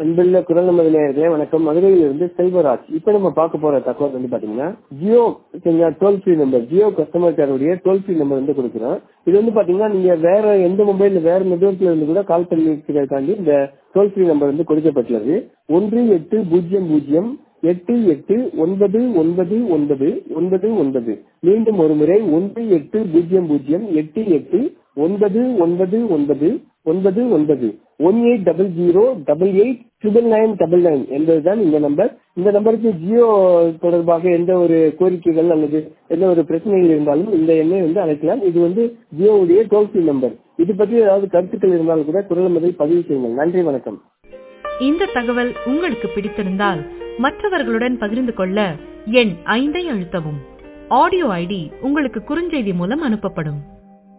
அன்புள்ள குரல் நமது நேயர்களே வணக்கம் மதுரையில் இருந்து செல்வராஜ் இப்ப நம்ம பார்க்க போற தகவல் வந்து பாத்தீங்கன்னா Jio toll free number Jio customer கேருடைய டோல் ஃப்ரீ நம்பர் வந்து கொடுக்குறோம் இது வந்து பாத்தீங்கன்னா நீங்க வேற எந்த மொபைல் வேற நெட்ஒர்க்ல இருந்து கூட கால் பண்ணிக்கிறதுக்காண்டி இந்த டோல் ஃப்ரீ நம்பர் வந்து கொடுக்கப்பட்டுள்ளது ஒன்று எட்டு பூஜ்ஜியம் பூஜ்ஜியம் எட்டு எட்டு ஒன்பது ஒன்பது ஒன்பது ஒன்பது ஒன்பது மீண்டும் ஒரு முறை ஒன்று எட்டு பூஜ்ஜியம் பூஜ்ஜியம் எட்டு எட்டு ஒன்பது ஒன்பது ஒன்பது ஒன்பது ஒன்பது one eight double zero double eight triple nine double nine என்பதுதான் இந்த நம்பர் இந்த நம்பருக்கு ஜியோ தொடர்பாக எந்த ஒரு கோரிக்கைகள் அல்லது எந்த ஒரு பிரச்சனைகள் இருந்தாலும் இந்த எண்ணை வந்து அழைக்கலாம் இது வந்து ஜியோவுடைய டோல் ஃப்ரீ நம்பர் இது பற்றி ஏதாவது கருத்துக்கள் இருந்தாலும் கூட குரல் நம்பரை பதிவு செய்யுங்கள் நன்றி வணக்கம் இந்த தகவல் உங்களுக்கு பிடித்திருந்தால் மற்றவர்களுடன் பகிர்ந்து கொள்ள எண் ஐந்தை அழுத்தவும் ஆடியோ ஐடி உங்களுக்கு குறுஞ்செய்தி மூலம் அனுப்பப்படும்